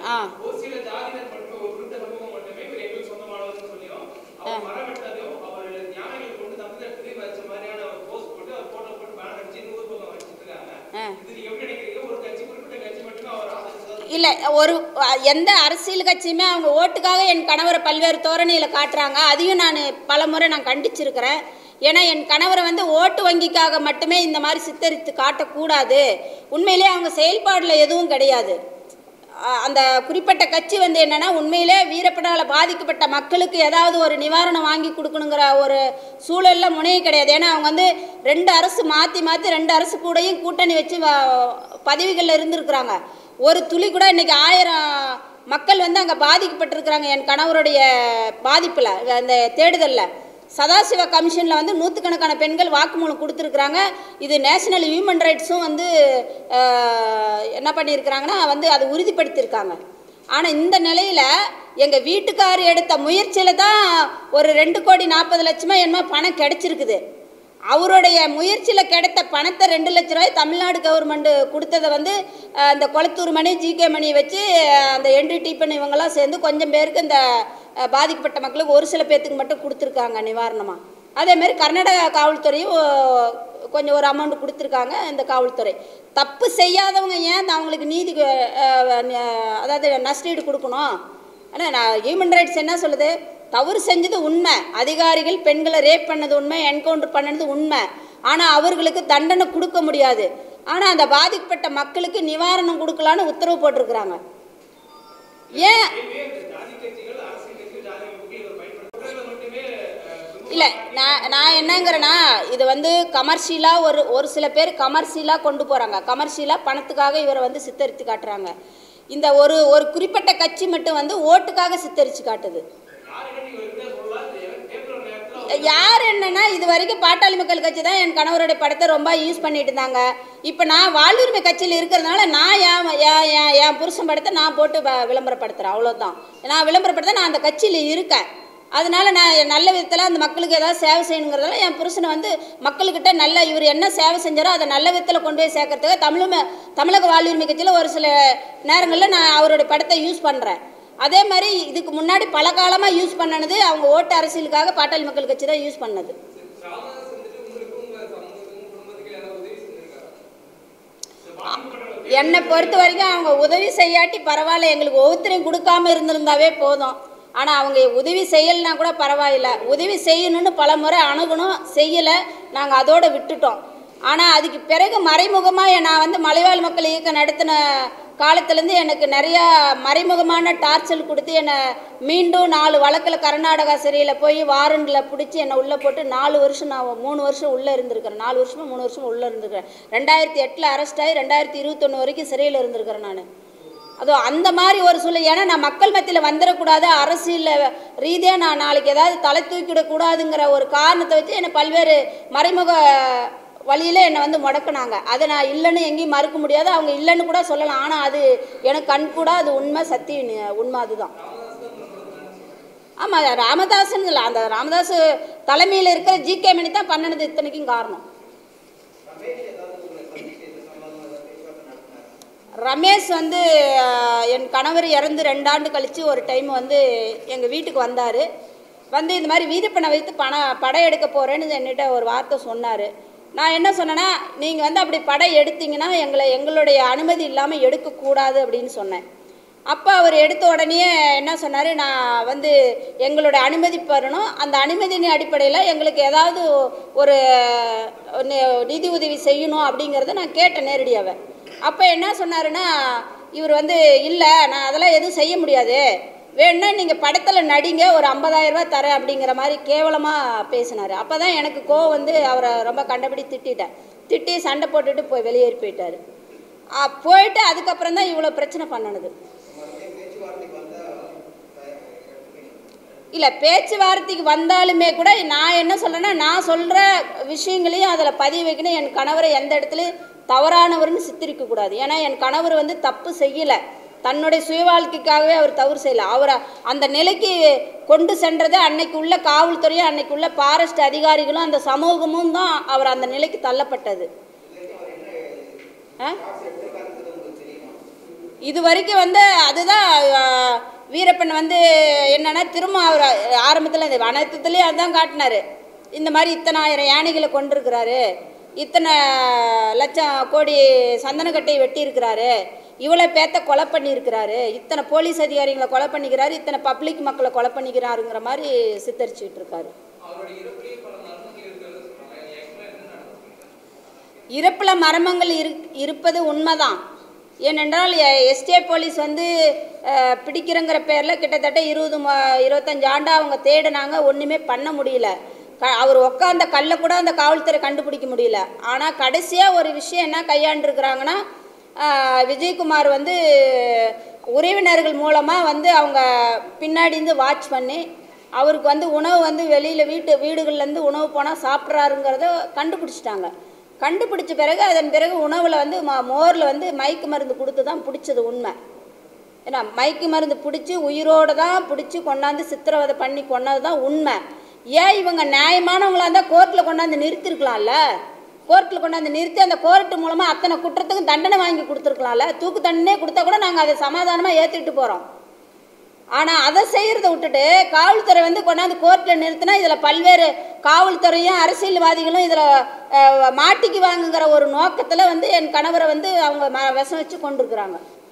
ஆ ஒரு சில ஜாதியினர் மட்டுமே ஒரு குறிப்பிட்ட சமூகம் மட்டுமே இவர் எங்களுக்கு சொந்தமானவர்னு சொல்லியும் அவர் மரம் வெட்டதையும் அவர் யானைகள் கொண்டு தமிழகத்துக்கு வச்ச மாதிரியான ஒரு போஸ்ட் போட்டு அவர் போட்டோ போட்டு பேனர் அடிச்சு நூறு பக்கம் வச்சுட்டு இருக்காங்க ஆ இது நீங்க எப்படி நினைக்கிறீங்க ஒரு கட்சி குறிப்பிட்ட கட்சி மட்டுமே அவர் ஆதரிச்சதா இல்லை ஒரு எந்த அரசியல் கட்சியுமே அவங்க ஓட்டுக்காக என் கணவரை பல்வேறு தோரணையில் காட்டுறாங்க அதையும் நான் பல முறை நான் கண்டிச்சிருக்கிறேன் ஏன்னா என் கணவரை வந்து ஓட்டு வங்கிக்காக மட்டுமே இந்த மாதிரி சித்தரித்து காட்டக்கூடாது உண்மையிலே அவங்க செயல்பாடில் எதுவும் கிடையாது அ- அந்த குறிப்பிட்ட கட்சி வந்து என்னன்னா உண்மையிலே வீரப்படால பாதிக்கப்பட்ட மக்களுக்கு ஏதாவது ஒரு நிவாரணம் வாங்கி கொடுக்கணுங்கிற ஒரு சூழல்ல முனையே கிடையாது ஏன்னா அவங்க வந்து ரெண்டு அரசு மாற்றி மாற்றி ரெண்டு அரசு கூடயும் கூட்டணி வச்சு பதவிகளில் இருந்திருக்கிறாங்க ஒரு துளி கூட இன்னைக்கு ஆயிரம் மக்கள் வந்து அங்கே பாதிக்கப்பட்டிருக்கிறாங்க என் கணவருடைய பாதிப்பில் அந்த தேடுதலில் சதாசிவ கமிஷனில் வந்து நூற்றுக்கணக்கான பெண்கள் வாக்குமூலம் கொடுத்துருக்குறாங்க இது நேஷனல் ஹியூமன் ரைட்ஸும் வந்து அஹ், என்ன பண்ணியிருக்கிறாங்கன்னா வந்து அதை உறுதிப்படுத்தியிருக்காங்க ஆனால் இந்த நிலையில் எங்கள் வீட்டுக்கார் எடுத்த முயற்சியில் தான் ஒரு ரெண்டு கோடி நாற்பது லட்சமாக என்னமோ பணம் கிடைச்சிருக்குது அவருடைய முயற்சியில் கிடைத்த பணத்தை ரெண்டு லட்ச ரூபாய் தமிழ்நாடு கவர்மெண்ட் கொடுத்ததை வந்து அஹ், இந்த கொளத்தூர் மணி ஜிகே மணி வச்சு அஹ், அந்த என்டி டீப்பன் இவங்கெல்லாம் சேர்ந்து கொஞ்சம் பேருக்கு இந்த அஹ், பாதிக்கப்பட்ட மக்களுக்கு ஒரு சில பேர்த்துக்கு மட்டும் கொடுத்துருக்காங்க நிவாரணமாக அதேமாரி கர்நாடகா காவல்துறையும் அஹ், கொஞ்சம் ஒரு அமௌண்ட் கொடுத்துருக்காங்க இந்த காவல்துறை தப்பு செய்யாதவங்க ஏன் அவங்களுக்கு நீதி அஹ், அஹ், அதாவது நஷ்டீடு கொடுக்கணும் ஆனால் நான் ஹியூமன் ரைட்ஸ் என்ன சொல்லுது தவறு செஞ்சது உண்மை அதிகாரிகள் பெண்களை ரேப் பண்ணது உண்மை என்கவுண்டர் பண்ணது உண்மை ஆனால் அவர்களுக்கு தண்டனை கொடுக்க முடியாது ஆனால் அந்த பாதிக்கப்பட்ட மக்களுக்கு நிவாரணம் கொடுக்கலான்னு உத்தரவு போட்டிருக்கிறாங்க ஏன் இல்லை நான் நான் என்னங்கிறேன்னா இது வந்து கமர்ஷியலாக ஒரு ஒரு சில பேர் கமர்ஷியலாக கொண்டு போகிறாங்க கமர்ஷியலாக பணத்துக்காக இவரை வந்து சித்தரித்து காட்டுறாங்க இந்த ஒரு ஒரு குறிப்பிட்ட கட்சி மட்டும் வந்து ஓட்டுக்காக சித்தரித்து காட்டுது யார் என்னன்னா இது வரைக்கும் பாட்டாளி மக்கள் கட்சி தான் என் கணவருடைய படத்தை ரொம்ப யூஸ் பண்ணிட்டு இருந்தாங்க இப்போ நான் வாழ்வுரிமை கட்சியில் இருக்கிறதுனால நான் என் என் என் என் புருஷன் படத்தை நான் போட்டு வ- விளம்பரப்படுத்துகிறேன் அவ்வளோதான் நான் விளம்பரப்படுத்த நான் அந்த கட்சியில் இருக்கேன் அதனால நான் என் நல்ல விதத்தில் அந்த மக்களுக்கு ஏதாவது சேவை செய்யணுங்கிறதால என் புருஷனை வந்து மக்கள்கிட்ட நல்ல இவர் என்ன சேவை செஞ்சாரோ அதை நல்ல விதத்தில் கொண்டு போய் சேர்க்கறதுக்கு தமிழ் தமிழக வாழ்வுரிமை கட்சியில் ஒரு சில நேரங்களில் நான் அவருடைய படத்தை யூஸ் பண்ணுறேன் அதே மாதிரி இதுக்கு முன்னாடி பல காலமாக யூஸ் பண்ணனது அவங்க ஓட்டு அரசியலுக்காக பாட்டாளி மக்கள் கட்சி தான் யூஸ் பண்ணது என்னை பொறுத்த வரைக்கும் அவங்க உதவி செய்யாட்டி பரவாயில்ல எங்களுக்கு ஒவ்வொருத்தரையும் கொடுக்காம இருந்திருந்தாவே போதும் ஆனால் அவங்க உதவி செய்யலைனா கூட பரவாயில்ல உதவி செய்யணும்னு பல முறை அணுகணும் செய்யலை நாங்கள் அதோட விட்டுட்டோம் ஆனால் அதுக்கு பிறகு மறைமுகமாக நான் வந்து மலைவாழ் மக்கள் இயக்கம் நடத்தின காலத்துலேருந்து எனக்கு நிறையா மறைமுகமான டார்ச்சல் கொடுத்து என்னை மீண்டும் நாலு வழக்கில் கர்நாடகா சிறையில் போய் வாரண்டில் பிடிச்சி என்னை உள்ளே போட்டு நாலு வருஷம் நான் மூணு வருஷம் உள்ளே இருந்திருக்கிறேன் நாலு வருஷமா மூணு வருஷம் உள்ளே இருந்திருக்கிறேன் ரெண்டாயிரத்தி எட்டில் அரெஸ்ட் ஆகி ரெண்டாயிரத்தி இருபத்தொன்று வரைக்கும் சிறையில் இருந்திருக்கிறேன் நான் அதுவும் அந்த மாதிரி ஒரு சூழ்நிலை ஏன்னா நான் மக்கள் மத்தியில் வந்துடக்கூடாது அரசியல் ரீதியாக நான் நாளைக்கு ஏதாவது தலை தூக்கிடக்கூடாதுங்கிற ஒரு காரணத்தை வச்சு என்னை பல்வேறு மறைமுக வழியில் என்னை வந்து முடக்குனாங்க அதை நான் இல்லைன்னு எங்கேயும் மறுக்க முடியாது அவங்க இல்லைன்னு கூட சொல்லலாம் ஆனால் அது எனக்கு கண் கூட அது உண்மை சத்திய நி- உண்மை அதுதான் ஆமாம் ராமதாஸ்ன்னு இல்லை அந்த ராமதாஸ் தலைமையில் இருக்கிற ஜிகே மணி தான் பண்ணினது இத்தனைக்கும் காரணம் ரமேஷ் வந்து அஹ், என் கணவர் இறந்து ரெண்டு ஆண்டு கழித்து ஒரு டைம் வந்து எங்கள் வீட்டுக்கு வந்தார் வந்து இந்த மாதிரி வீரப்பணம் வைத்து பணம் படம் எடுக்க போகிறேன்னு என்கிட்ட ஒரு வார்த்தை சொன்னார் நான் என்ன சொன்னேன்னா நீங்கள் வந்து அப்படி படம் எடுத்தீங்கன்னா எங்களை எங்களுடைய அனுமதி இல்லாமல் எடுக்கக்கூடாது அப்படின்னு சொன்னேன் அப்போ அவர் எடுத்த உடனே என்ன சொன்னார் நான் வந்து எங்களோட அனுமதி பெறணும் அந்த அனுமதியின் அடிப்படையில் எங்களுக்கு ஏதாவது ஒரு நி- நிதி உதவி செய்யணும் அப்படிங்கிறத நான் கேட்டேன் நேரடியாகவே அப்போ என்ன சொன்னாருன்னா இவர் வந்து இல்லை நான் அதெல்லாம் எதுவும் செய்ய முடியாது வேணும்னா நீங்கள் படத்தில் நடிங்க ஒரு 50000 ரூபாய் தரேன் அப்படிங்கிற மாதிரி கேவலமாக பேசினார் அப்போ தான் எனக்கு கோவம் வந்து அவரை ரொம்ப கண்டபடி திட்டிட்டேன் திட்டி சண்டை போட்டுட்டு போய் வெளியேறி போயிட்டார் போயிட்டு அதுக்கப்புறம் தான் இவ்வளோ பிரச்சனை பண்ணணுது இல்லை பேச்சுவார்த்தைக்கு வந்தாலுமே கூட நான் என்ன சொல்கிறேன்னா நான் சொல்கிற விஷயங்களையும் அதில் பதிவு வைக்கணும் என் கணவரை எந்த இடத்துலையும் தவறானவர்னு சித்தரிக்க கூடாது ஏன்னா என் கணவர் வந்து தப்பு செய்யலை தன்னுடைய சுய வாழ்க்கைக்காகவே அவர் தவறு செய்யலை அவரை அந்த நிலைக்கு கொண்டு சென்றதே அன்னைக்கு உள்ள காவல்துறையும் அன்னைக்கு உள்ள ஃபாரஸ்ட் அதிகாரிகளும் அந்த சமூகமும் தான் அவர் அந்த நிலைக்கு தள்ளப்பட்டது ஆ இது வரைக்கும் வந்து அதுதான் அஹ், வீரப்பன் வந்து என்னன்னா திரும்ப அவர் ஆரம்பத்தில் இந்த வனத்துலேயும் அதுதான் காட்டினாரு இந்த மாதிரி இத்தனாயிரம் யானைகளை கொண்டிருக்கிறாரு இத்தனை லட்சம் கோடி சந்தனக்கட்டையை வெட்டியிருக்கிறாரு இவ்வளோ பேத்த கொலை பண்ணியிருக்கிறாரு இத்தனை போலீஸ் அதிகாரிகளை கொலை பண்ணிக்கிறாரு இத்தனை பப்ளிக் மக்களை கொலை பண்ணிக்கிறாருங்கிற மாதிரி சித்தரிச்சுட்டு இருக்காரு இறப்பில் மர்மங்கள் இரு இருப்பது உண்மைதான் ஏனென்றால் எஸ்டே போலீஸ் வந்து அஹ், பிடிக்கிறங்கிற பேரில் கிட்டத்தட்ட இருபது ம- இருபத்தஞ்சு ஆண்டா அவங்க தேடினாங்க ஒன்றுமே பண்ண முடியல க அவர் உட்காந்த கல்லை கூட அந்த காவல்துறை கண்டுபிடிக்க முடியல ஆனால் கடைசியாக ஒரு விஷயம் என்ன கையாண்டுருக்குறாங்கன்னா அஹ், விஜயகுமார் வந்து உறவினர்கள் மூலமாக வந்து அவங்க பின்னாடி இருந்து வாட்ச் பண்ணி அவருக்கு வந்து உணவு வந்து வெளியில் வீட்டு வீடுகள்லேருந்து உணவு போனால் சாப்பிட்றாருங்கிறத கண்டுபிடிச்சிட்டாங்க கண்டுபிடிச்ச பிறகு அதன் பிறகு உணவில் வந்து ம மோரில் வந்து மயக்கு மருந்து கொடுத்து தான் பிடிச்சது உண்மை ஏன்னா மயக்கு மருந்து பிடிச்சி உயிரோடு தான் பிடிச்சி கொண்டாந்து சித்திரவதை பண்ணி கொண்டது தான் உண்மை ஏன் இவங்க நியாயமானவங்களா இருந்தால் கோர்ட்டில் கொண்டாந்து நிறுத்திருக்கலாம்ல கோர்ட்டில் கொண்டாந்து நிறுத்தி அந்த கோர்ட்டு மூலமாக அத்தனை குற்றத்துக்கும் தண்டனை வாங்கி கொடுத்துருக்கலாம்ல தூக்கு தண்டனையே கொடுத்தா கூட நாங்கள் அதை சமாதானமாக ஏற்றுக்கிட்டு போகிறோம் ஆனால் அதை செய்கிறத விட்டுட்டு காவல்துறை வந்து கொண்டாந்து கோர்ட்டில் நிறுத்தினா இதில் பல்வேறு காவல்துறையும் அரசியல்வாதிகளும் இதில் மாட்டிக்குவாங்கங்கிற ஒரு நோக்கத்தில் வந்து என் கணவரை வந்து அவங்க ம விஷம் வச்சு கொண்டிருக்கிறாங்க